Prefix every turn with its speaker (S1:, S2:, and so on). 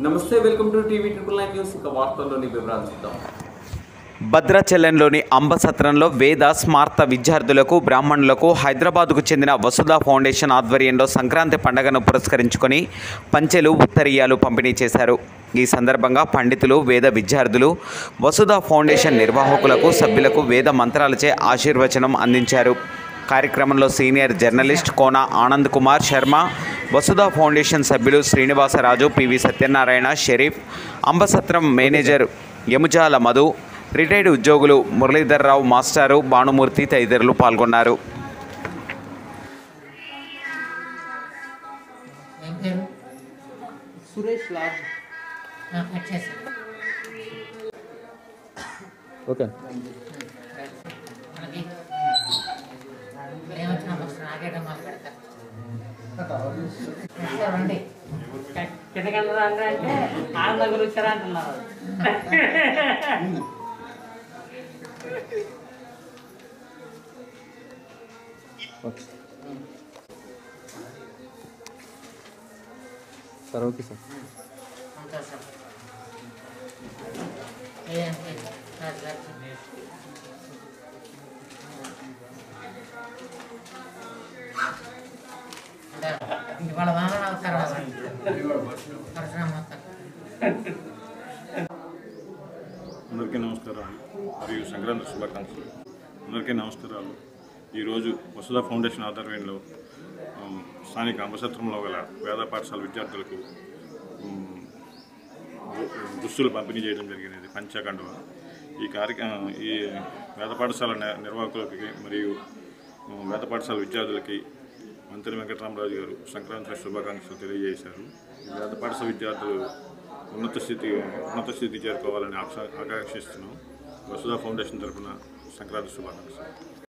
S1: నమస్తే welcome to TV triple nine news ఇక వార్తల్లోని వివరాలు చూద్దాం
S2: భద్రాచలంలోని అంబసత్రంలో వేద స్మార్త విద్యార్థులకు బ్రాహ్మణులకు హైదరాబాద్కు చెందిన వసుధ ఫౌండేషన్ ఆధ్వర్యంలో సంక్రాంతి పండుగను పురస్కరించుకొని పంచెలు ఉత్తరీయాలు పంపిణీ చేశారు ఈ సందర్భంగా పండితులు వేద విద్యార్థులు వసుధ ఫౌండేషన్ నిర్వాహకులకు సభ్యులకు వేద మంత్రాలచే ఆశీర్వచనం అందించారు కార్యక్రమంలో senior journalist Kona Anand Kumar Sharma Vasudha Foundation సభ్యులు Srinivasaraju PV Satyanarayana Sharif Ambasatram manager Yamujala Madhu retired ఉద్యోగులు మురళీధర్రావు మాస్టారు భానుమూర్తి తదితరులు పాల్గొన్నారు
S3: ఏం పేరు
S4: సురేష్ లాజ్
S3: ఆ, కట్ చేసి
S4: ఓకే
S3: మనకి ఏమొచ్చినా ఫస్ట్ ఆగేయడం మొదలు పెడతారు వస్తారు, రండి
S5: చిన్నకన్నా అంటే ఆనంద గురు వచ్చారా అంటున్నారు
S4: ఓకే సార్ ఓకే సార్
S3: సంతోషం ఏంటి రాజు గారు అంటే ఇవాళ వాన అవుతారు పరశురామ అవుతారు
S6: అందరికీ నమస్కారాలు మరియు సంక్రాంతి శుభాకాంక్షలు అందరికీ నమస్కారాలు ఈరోజు వసుధ ఫౌండేషన్ ఆధ్వర్యంలో ఉమ్, స్థానిక అంబసత్రంలో గల వేద పాఠశాల విద్యార్థులకు ఉమ్, దు- దుస్తులు పంపిణీ చేయడం జరిగినది పంచకండువ ఈ కార్యక్రమం ఈ వేద పాఠశాల ని- నిర్వాహకులకి మరియు ఉమ్, వేద పాఠశాల విద్యార్థులకి మంత్రి వెంకటరామరాజు గారు సంక్రాంతి శుభాకాంక్షలు తెలియజేశారు ఈ వేద పాఠశాల విద్యార్థులు ఉన్నత స్థితి ఉన్నత స్థితి చేరుకోవాలని ఆక్ష- ఆకాంక్షిస్తున్నాం వసుధ ఫౌండేషన్ తరఫున సంక్రాంతి శుభాకాంక్షలు